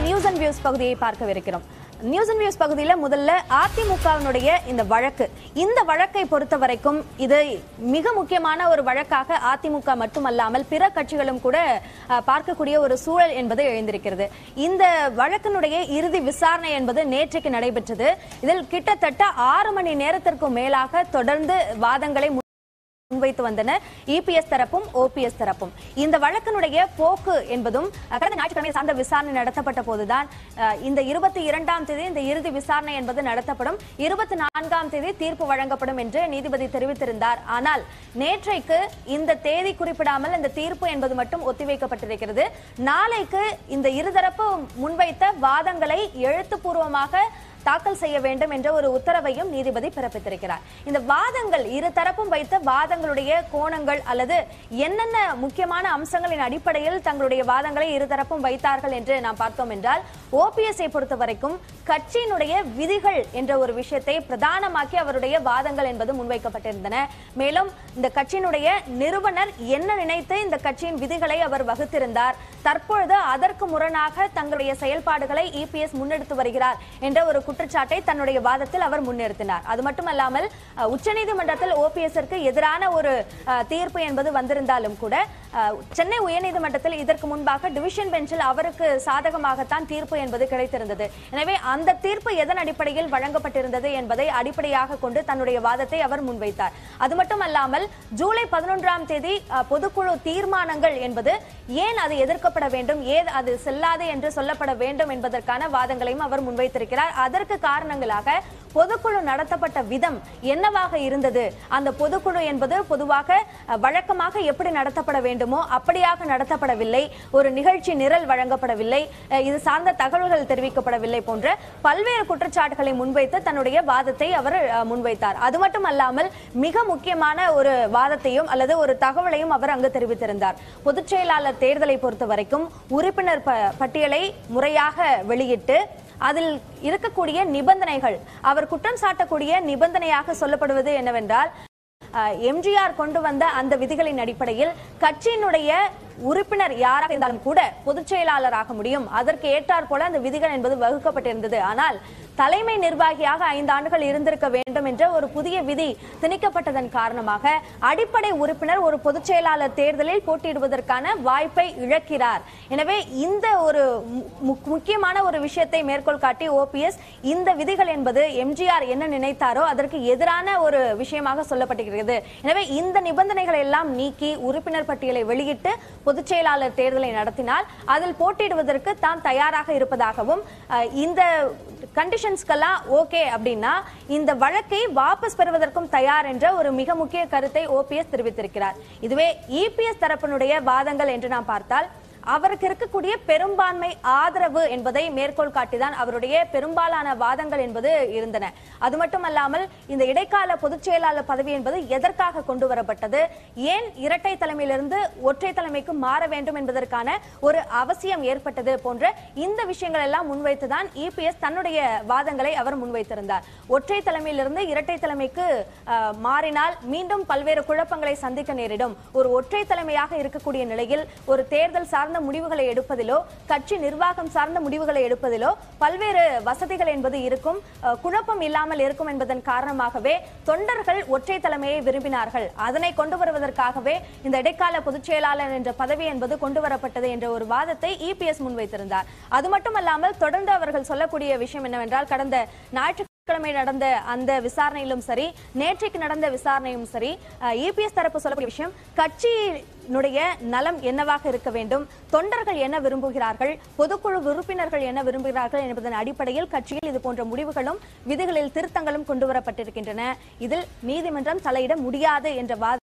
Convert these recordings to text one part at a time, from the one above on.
news and views பகுதியை பார்க்கவிருக்கிறோம் news and views பகுதியில முதல்ல அதிமுகவினுடைய இந்த வழக்கு இந்த வழக்கை பொறுத்த வரைக்கும் இது மிக முக்கியமான ஒரு வழக்காக அதிமுக மட்டுமல்லாமல் பிற கட்சிகளும் கூட அஹ், பார்க்கக்கூடிய ஒரு சூழல் என்பது எழுந்திருக்கிறது இந்த வழக்கினுடைய இறுதி விசாரணை என்பது நேற்றைக்கு நடைபெற்றது இதில் கிட்டத்தட்ட ஆறு மணி நேரத்திற்கும் மேலாக தொடர்ந்து வாதங்களை முன்வைத்து வந்தனர் இபிஎஸ் தரப்பும் ஓபிஎஸ் தரப்பும் இந்த வழக்கினுடைய போக்கு என்பதும் அஹ், கடந்த ஞாயிற்றுக்கிழமை சார்ந்த விசாரணை நடத்தப்பட்ட போதுதான் அஹ், இந்த இருபத்தி இரண்டாம் தேதி இந்த இறுதி விசாரணை என்பது நடத்தப்படும் இருபத்தி நான்காம் தேதி தீர்ப்பு வழங்கப்படும் என்று நீதிபதி தெரிவித்திருந்தார் ஆனால் நேற்றைக்கு இந்த தேதி குறிப்பிடாமல் இந்த தீர்ப்பு என்பது மட்டும் ஒத்திவைக்கப்பட்டிருக்கிறது நாளைக்கு இந்த இருதரப்பு முன்வைத்த வாதங்களை எழுத்துப்பூர்வமாக தாக்கல் செய்ய வேண்டும் என்ற ஒரு உத்தரவையும் நீதிபதி பிறப்பித்திருக்கிறார் இந்த வாதங்கள் இரு தரப்பும் வைத்த வாதங்களுடைய கோணங்கள் அல்லது என்னென்ன முக்கியமான அம்சங்களின் அடிப்படையில் தங்களுடைய வாதங்களை இருதரப்பும் வைத்தார்கள் என்று நாம் பார்த்தோம் என்றால் ஓபிஎஸ்ஐ பொறுத்த வரைக்கும் கட்சியினுடைய விதிகள் என்ற ஒரு விஷயத்தை பிரதானமாக்கி அவருடைய வாதங்கள் என்பது முன்வைக்கப்பட்டிருந்தன மேலும் இந்த கட்சியினுடைய நிறுவனர் என்ன நினைத்து இந்த கட்சியின் விதிகளை அவர் வகுத்திருந்தார் தற்பொழுது அதற்கு முரணாக தங்களுடைய செயல்பாடுகளை இபிஎஸ் முன்னெடுத்து வருகிறார் என்ற ஒரு குற்றச்சாட்டை தன்னுடைய வாதத்தில் அவர் முன்னிறுத்தினார் அது மட்டுமல்லாமல் அஹ், உச்சநீதிமன்றத்தில் ஓபிஎஸ்ற்கு எதிரான ஒரு அஹ், தீர்ப்பு என்பது வந்திருந்தாலும் கூட அஹ், சென்னை உயர்நீதிமன்றத்தில் இதற்கு முன்பாக டிவிஷன் பெஞ்சில் அவருக்கு சாதகமாகத்தான் தீர்ப்பு என்பது கிடைத்திருந்தது எனவே அந்த தீர்ப்பு எதன் அடிப்படையில் வழங்கப்பட்டிருந்தது என்பதை அடிப்படையாக கொண்டு தன்னுடைய வாதத்தை அவர் முன்வைத்தார் அது மட்டுமல்லாமல் ஜூலை பதினொன்றாம் தேதி அஹ், பொதுக்குழு தீர்மானங்கள் என்பது ஏன் அது எதிர்க்கப்பட வேண்டும் ஏன் அது செல்லாது என்று சொல்லப்பட வேண்டும் என்பதற்கான வாதங்களையும் அவர் முன்வைத்திருக்கிறார் அதற்கு காரணங்களாக பொதுக்குழு நடத்தப்பட்ட விதம் என்னவாக இருந்தது அந்த பொதுக்குழு என்பது பொதுவாக அஹ், வழக்கமாக எப்படி நடத்தப்பட வேண்டுமோ அப்படியாக நடத்தப்படவில்லை ஒரு நிகழ்ச்சி நிரல் வழங்கப்படவில்லை அஹ், இது சார்ந்த தகவல்கள் தெரிவிக்கப்படவில்லை போன்ற பல்வேறு குற்றச்சாட்டுகளை முன்வைத்து தன்னுடைய வாதத்தை அவர் அஹ், முன்வைத்தார் அது மட்டுமல்லாமல் மிக முக்கியமான ஒரு வாதத்தையும் அல்லது ஒரு தகவலையும் அவர் அங்கு தெரிவித்திருந்தார் பொதுச் செயலாளர் தேர்தலை பொறுத்த வரைக்கும் உறுப்பினர் ப- பட்டியலை முறையாக வெளியிட்டு அதில் இருக்கக்கூடிய நிபந்தனைகள் அவர் குற்றம் சாட்டக்கூடிய நிபந்தனையாக சொல்லப்படுவது என்னவென்றால் அஹ், எம்ஜிஆர் கொண்டு வந்த அந்த விதிகளின் அடிப்படையில் கட்சியினுடைய உறுப்பினர் யாராக இருந்தாலும் கூட பொதுச் செயலாளராக முடியும் அதற்கு ஏற்றாற் போல அந்த விதிகள் என்பது வகுக்கப்பட்டிருந்தது ஆனால் தலைமை நிர்வாகியாக ஐந்து ஆண்டுகள் இருந்திருக்க வேண்டும் என்ற ஒரு புதிய விதி திணிக்கப்பட்டதன் காரணமாக அடிப்படை உறுப்பினர் ஒரு பொதுச் செயலாளர் தேர்தலில் போட்டியிடுவதற்கான வாய்ப்பை இழக்கிறார் எனவே இந்த ஒரு மு- மு- முக்கியமான ஒரு விஷயத்தை மேற்கோள் காட்டி ஓபிஎஸ் இந்த விதிகள் என்பது எம்ஜிஆர் என்ன நினைத்தாரோ அதற்கு எதிரான ஒரு விஷயமாக சொல்லப்பட்டிருக்கிறது எனவே இந்த நிபந்தனைகளை எல்லாம் நீக்கி உறுப்பினர் பட்டியலை வெளியிட்டு பொதுச் செயலாளர் தேர்தலை நடத்தினால் அதில் போட்டியிடுவதற்கு தாம் தயாராக இருப்பதாகவும் அஹ், இந்த கண்டிஷன்ஸ்க்கெல்லாம் ஓகே அப்படின்னா இந்த வழக்கை வாபஸ் பெறுவதற்கும் தயார் என்ற ஒரு மிக முக்கிய கருத்தை ஓபிஎஸ் தெரிவித்திருக்கிறார் இதுவே இபிஎஸ் தரப்பினுடைய வாதங்கள் என்று நாம் பார்த்தால் அவருக்கு இருக்கக்கூடிய பெரும்பான்மை ஆதரவு என்பதை மேற்கோள் காட்டிதான் அவருடைய பெரும்பாலான வாதங்கள் என்பது இருந்தன அது மட்டுமல்லாமல் இந்த இடைக்கால பொதுச் செயலாளர் பதவி என்பது எதற்காக கொண்டு வரப்பட்டது ஏன் இரட்டை தலைமையிலிருந்து ஒற்றை தலைமைக்கு மாற வேண்டும் என்பதற்கான ஒரு அவசியம் ஏற்பட்டது போன்ற இந்த விஷயங்கள் எல்லாம் முன்வைத்துதான் இபிஎஸ் தன்னுடைய வாதங்களை அவர் முன்வைத்திருந்தார் ஒற்றை தலைமையிலிருந்து இரட்டை தலைமைக்கு அஹ், மாறினால் மீண்டும் பல்வேறு குழப்பங்களை சந்திக்க நேரிடும் ஒரு ஒற்றை தலைமையாக இருக்கக்கூடிய நிலையில் ஒரு தேர்தல் சார்ந்த முடிவுகளை எடுப்பதிலோ கட்சி நிர்வாகம் சார்ந்த முடிவுகளை எடுப்பதிலோ பல்வேறு வசதிகள் என்பது இருக்கும் அஹ், குழப்பம் இல்லாமல் இருக்கும் என்பதன் காரணமாகவே தொண்டர்கள் ஒற்றை தலைமையை விரும்பினார்கள் அதனை கொண்டு வருவதற்காகவே இந்த இடைக்கால பொதுச் செயலாளர் என்ற பதவி என்பது கொண்டு வரப்பட்டது என்ற ஒரு வாதத்தை இபிஎஸ் முன்வைத்திருந்தார் அது மட்டுமல்லாமல் தொடர்ந்து அவர்கள் சொல்லக்கூடிய விஷயம் என்னவென்றால் கடந்த ஞாயிற்றுக்கிழமை நடந்த அந்த விசாரணையிலும் சரி நேற்றைக்கு நடந்த விசாரணையும் சரி இபிஎஸ் தரப்பு சொல்லக்கூடிய விஷயம் கட்சியினுடைய நலம் என்னவாக இருக்க வேண்டும் தொண்டர்கள் என்ன விரும்புகிறார்கள் பொதுக்குழு உறுப்பினர்கள் என்ன விரும்புகிறார்கள் என்பதன் அடிப்படையில் கட்சியில் இது போன்ற முடிவுகளும் விதிகளில் திருத்தங்களும் கொண்டு வரப்பட்டிருக்கின்றன இதில் நீதிமன்றம் தலையிட முடியாது என்ற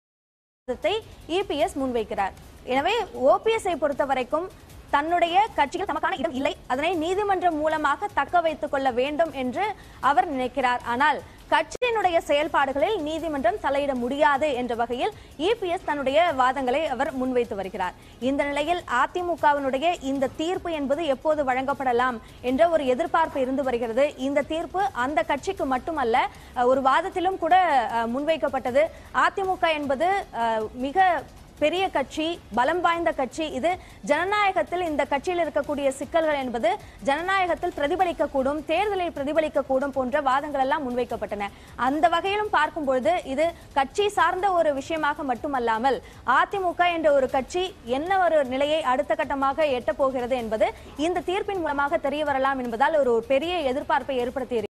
வாதத்தை இபிஎஸ் முன்வைக்கிறார் எனவே ஓபிஎஸ்ஐ பொறுத்த வரைக்கும் தன்னுடைய கட்சியில் தமக்கான இடம் இல்லை அதனை நீதிமன்றம் மூலமாக தக்க வைத்துக் கொள்ள வேண்டும் என்று அவர் நினைக்கிறார் ஆனால் கட்சியினுடைய செயல்பாடுகளில் நீதிமன்றம் தலையிட முடியாது என்ற வகையில் இபிஎஸ் தன்னுடைய வாதங்களை அவர் முன்வைத்து வருகிறார் இந்த நிலையில் அதிமுகவினுடைய இந்த தீர்ப்பு என்பது எப்போது வழங்கப்படலாம் என்ற ஒரு எதிர்பார்ப்பு இருந்து வருகிறது இந்த தீர்ப்பு அந்த கட்சிக்கு மட்டுமல்ல அஹ், ஒரு வாதத்திலும் கூட அஹ், முன்வைக்கப்பட்டது அதிமுக என்பது அஹ், மிக பெரிய கட்சி பலம் வாய்ந்த கட்சி இது ஜனநாயகத்தில் இந்த கட்சியில் இருக்கக்கூடிய சிக்கல்கள் என்பது ஜனநாயகத்தில் பிரதிபலிக்கக்கூடும் தேர்தலில் பிரதிபலிக்கக்கூடும் போன்ற வாதங்கள் எல்லாம் முன்வைக்கப்பட்டன அந்த வகையிலும் பார்க்கும் பொழுது இது கட்சி சார்ந்த ஒரு விஷயமாக மட்டுமல்லாமல் அதிமுக என்ற ஒரு கட்சி என்ன ஒரு நிலையை அடுத்த கட்டமாக எட்டப் போகிறது என்பது இந்த தீர்ப்பின் மூலமாக தெரிய வரலாம் என்பதால் ஒரு பெரிய எதிர்பார்ப்பை ஏற்படுத்தி